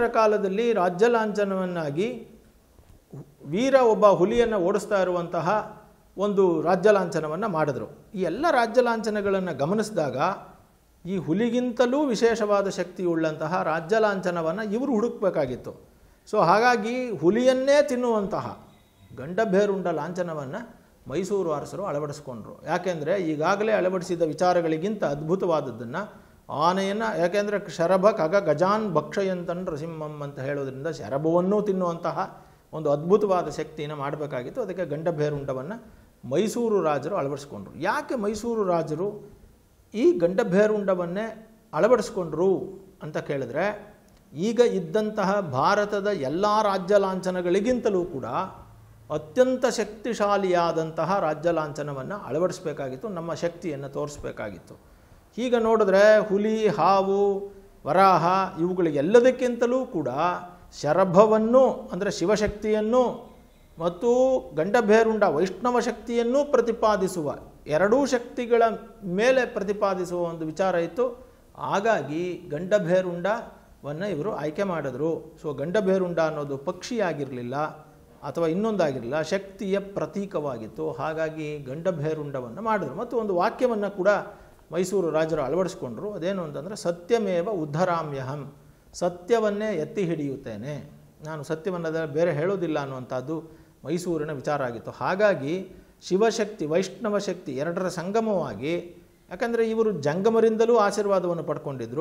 ಕಾಲದಲ್ಲಿ ರಾಜ್ಯ ಲಾಂಛನವನ್ನಾಗಿ ವೀರ ಒಬ್ಬ ಹುಲಿಯನ್ನು ಓಡಿಸ್ತಾ ಇರುವಂತಹ ಒಂದು ರಾಜ್ಯ ಲಾಂಛನವನ್ನು ಮಾಡಿದ್ರು ಈ ಎಲ್ಲ ರಾಜ್ಯ ಲಾಂಛನಗಳನ್ನು ಗಮನಿಸಿದಾಗ ಈ ಹುಲಿಗಿಂತಲೂ ವಿಶೇಷವಾದ ಶಕ್ತಿಯುಳ್ಳಂತಹ ರಾಜ್ಯ ಲಾಂಛನವನ್ನು ಇವರು ಹುಡುಕಬೇಕಾಗಿತ್ತು ಸೊ ಹಾಗಾಗಿ ಹುಲಿಯನ್ನೇ ತಿನ್ನುವಂತಹ ಗಂಡಭೇರುಂಡ ಲಾಂಛನವನ್ನು ಮೈಸೂರು ಅರಸರು ಅಳವಡಿಸ್ಕೊಂಡ್ರು ಯಾಕೆಂದರೆ ಈಗಾಗಲೇ ಅಳವಡಿಸಿದ ವಿಚಾರಗಳಿಗಿಂತ ಅದ್ಭುತವಾದದ್ದನ್ನು ಆನೆಯನ್ನು ಯಾಕೆಂದರೆ ಶರಭ ಖಗ ಗಜಾನ್ ಭಕ್ಷಯಂತನ್ ನರಸಿಂಹಂ ಅಂತ ಹೇಳೋದ್ರಿಂದ ಶರಭವನ್ನೂ ತಿನ್ನುವಂತಹ ಒಂದು ಅದ್ಭುತವಾದ ಶಕ್ತಿಯನ್ನು ಮಾಡಬೇಕಾಗಿತ್ತು ಅದಕ್ಕೆ ಗಂಡಭೇರುಂಡವನ್ನು ಮೈಸೂರು ರಾಜರು ಅಳವಡಿಸ್ಕೊಂಡ್ರು ಯಾಕೆ ಮೈಸೂರು ರಾಜರು ಈ ಗಂಡಭೇರುಂಡವನ್ನೇ ಅಳವಡಿಸ್ಕೊಂಡ್ರು ಅಂತ ಕೇಳಿದ್ರೆ ಈಗ ಇದ್ದಂತಹ ಭಾರತದ ಎಲ್ಲ ರಾಜ್ಯ ಲಾಂಛನಗಳಿಗಿಂತಲೂ ಕೂಡ ಅತ್ಯಂತ ಶಕ್ತಿಶಾಲಿಯಾದಂತಹ ರಾಜ್ಯ ಲಾಂಛನವನ್ನು ಅಳವಡಿಸಬೇಕಾಗಿತ್ತು ನಮ್ಮ ಶಕ್ತಿಯನ್ನು ತೋರಿಸ್ಬೇಕಾಗಿತ್ತು ಈಗ ನೋಡಿದ್ರೆ ಹುಲಿ ಹಾವು ವರಾಹ ಇವುಗಳಿಗೆಲ್ಲದಕ್ಕಿಂತಲೂ ಕೂಡ ಶರಭವನ್ನು ಅಂದರೆ ಶಿವಶಕ್ತಿಯನ್ನು ಮತ್ತು ಗಂಡಭೇರುಂಡ ವೈಷ್ಣವ ಶಕ್ತಿಯನ್ನೂ ಪ್ರತಿಪಾದಿಸುವ ಎರಡೂ ಶಕ್ತಿಗಳ ಮೇಲೆ ಪ್ರತಿಪಾದಿಸುವ ಒಂದು ವಿಚಾರ ಇತ್ತು ಹಾಗಾಗಿ ಗಂಡಭೇರುಂಡವನ್ನು ಇವರು ಆಯ್ಕೆ ಮಾಡಿದ್ರು ಸೊ ಗಂಡಭೇರುಂಡ ಅನ್ನೋದು ಪಕ್ಷಿಯಾಗಿರಲಿಲ್ಲ ಅಥವಾ ಇನ್ನೊಂದಾಗಿರಲಿಲ್ಲ ಶಕ್ತಿಯ ಪ್ರತೀಕವಾಗಿತ್ತು ಹಾಗಾಗಿ ಗಂಡಭೇರುಂಡವನ್ನು ಮಾಡಿದ್ರು ಮತ್ತು ಒಂದು ವಾಕ್ಯವನ್ನು ಕೂಡ ಮೈಸೂರು ರಾಜರು ಅಳವಡಿಸ್ಕೊಂಡ್ರು ಅದೇನು ಅಂತಂದರೆ ಸತ್ಯಮೇವ ಉದ್ಧರಾಮ್ಯಹಂ ಸತ್ಯವನ್ನೇ ಎತ್ತಿ ಹಿಡಿಯುತ್ತೇನೆ ನಾನು ಸತ್ಯವನ್ನು ಅದರ ಬೇರೆ ಹೇಳೋದಿಲ್ಲ ಅನ್ನುವಂಥದ್ದು ಮೈಸೂರಿನ ವಿಚಾರ ಆಗಿತ್ತು ಹಾಗಾಗಿ ಶಿವಶಕ್ತಿ ವೈಷ್ಣವ ಶಕ್ತಿ ಎರಡರ ಸಂಗಮವಾಗಿ ಯಾಕಂದರೆ ಇವರು ಜಂಗಮರಿಂದಲೂ ಆಶೀರ್ವಾದವನ್ನು ಪಡ್ಕೊಂಡಿದ್ದರು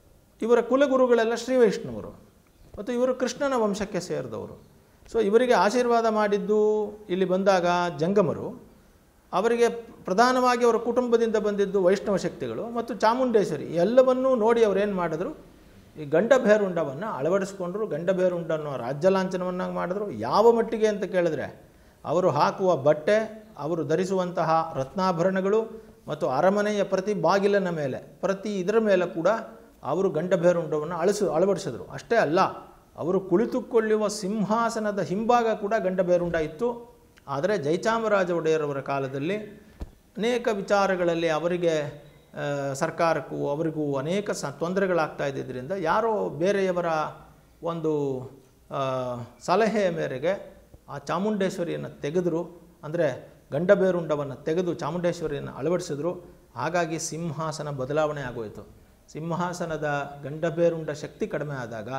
ಇವರ ಕುಲಗುರುಗಳೆಲ್ಲ ಶ್ರೀ ವೈಷ್ಣವರು ಮತ್ತು ಇವರು ಕೃಷ್ಣನ ವಂಶಕ್ಕೆ ಸೇರಿದವರು ಸೊ ಇವರಿಗೆ ಆಶೀರ್ವಾದ ಮಾಡಿದ್ದು ಇಲ್ಲಿ ಬಂದಾಗ ಜಂಗಮರು ಅವರಿಗೆ ಪ್ರಧಾನವಾಗಿ ಅವರ ಕುಟುಂಬದಿಂದ ಬಂದಿದ್ದು ವೈಷ್ಣವ ಶಕ್ತಿಗಳು ಮತ್ತು ಚಾಮುಂಡೇಶ್ವರಿ ಎಲ್ಲವನ್ನೂ ನೋಡಿ ಅವರೇನು ಮಾಡಿದ್ರು ಈ ಗಂಡಭೇರುಂಡವನ್ನು ಅಳವಡಿಸ್ಕೊಂಡ್ರು ಗಂಡಭೇರುಂಡ ಅನ್ನೋ ರಾಜ್ಯ ಲಾಂಛನವನ್ನಾಗಿ ಮಾಡಿದ್ರು ಯಾವ ಮಟ್ಟಿಗೆ ಅಂತ ಕೇಳಿದ್ರೆ ಅವರು ಹಾಕುವ ಬಟ್ಟೆ ಅವರು ಧರಿಸುವಂತಹ ರತ್ನಾಭರಣಗಳು ಮತ್ತು ಅರಮನೆಯ ಪ್ರತಿ ಬಾಗಿಲಿನ ಮೇಲೆ ಪ್ರತಿ ಇದರ ಮೇಲೆ ಕೂಡ ಅವರು ಗಂಡಭೇರುಂಡವನ್ನು ಅಳಿಸು ಅಳವಡಿಸಿದ್ರು ಅಷ್ಟೇ ಅಲ್ಲ ಅವರು ಕುಳಿತುಕೊಳ್ಳುವ ಸಿಂಹಾಸನದ ಹಿಂಭಾಗ ಕೂಡ ಗಂಡಭೇರುಂಡ ಇತ್ತು ಆದರೆ ಜಯಚಾಮರಾಜ ಒಡೆಯರವರ ಕಾಲದಲ್ಲಿ ಅನೇಕ ವಿಚಾರಗಳಲ್ಲಿ ಅವರಿಗೆ ಆ, ಸರ್ಕಾರಕ್ಕೂ ಅವರಿಗೂ ಅನೇಕ ಸ ತೊಂದರೆಗಳಾಗ್ತಾ ಇದ್ದಿದ್ದರಿಂದ ಯಾರೋ ಬೇರೆಯವರ ಒಂದು ಆ, ಸಲಹೆಯ ಮೇರೆಗೆ ಆ ಚಾಮುಂಡೇಶ್ವರಿಯನ್ನು ತೆಗೆದರು ಅಂದರೆ ಗಂಡಬೇರುಂಡವನ್ನು ತೆಗೆದು ಚಾಮುಂಡೇಶ್ವರಿಯನ್ನು ಅಳವಡಿಸಿದ್ರು ಹಾಗಾಗಿ ಸಿಂಹಾಸನ ಬದಲಾವಣೆ ಆಗೋಯಿತು ಸಿಂಹಾಸನದ ಗಂಡಬೇರುಂಡ ಶಕ್ತಿ ಕಡಿಮೆ ಆದಾಗ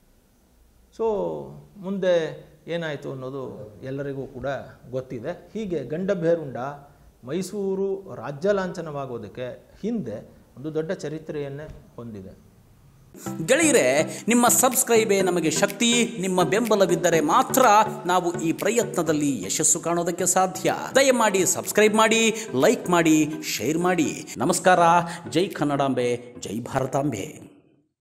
ಸೊ ಮುಂದೆ ಏನಾಯಿತು ಅನ್ನೋದು ಎಲ್ಲರಿಗೂ ಕೂಡ ಗೊತ್ತಿದೆ ಹೀಗೆ ಗಂಡಭೇರುಂಡ ಮೈಸೂರು ರಾಜ್ಯ ಲಾಂಛನವಾಗೋದಕ್ಕೆ ಹಿಂದೆ ಒಂದು ದೊಡ್ಡ ಚರಿತ್ರೆಯನ್ನೇ ಹೊಂದಿದೆ ಗೆಳೆಯರೆ ನಿಮ್ಮ ಸಬ್ಸ್ಕ್ರೈಬೇ ನಮಗೆ ಶಕ್ತಿ ನಿಮ್ಮ ಬೆಂಬಲವಿದ್ದರೆ ಮಾತ್ರ ನಾವು ಈ ಪ್ರಯತ್ನದಲ್ಲಿ ಯಶಸ್ಸು ಕಾಣೋದಕ್ಕೆ ಸಾಧ್ಯ ದಯಮಾಡಿ ಸಬ್ಸ್ಕ್ರೈಬ್ ಮಾಡಿ ಲೈಕ್ ಮಾಡಿ ಶೇರ್ ಮಾಡಿ ನಮಸ್ಕಾರ ಜೈ ಕನ್ನಡಾಂಬೆ ಜೈ ಭಾರತಾಂಬೆ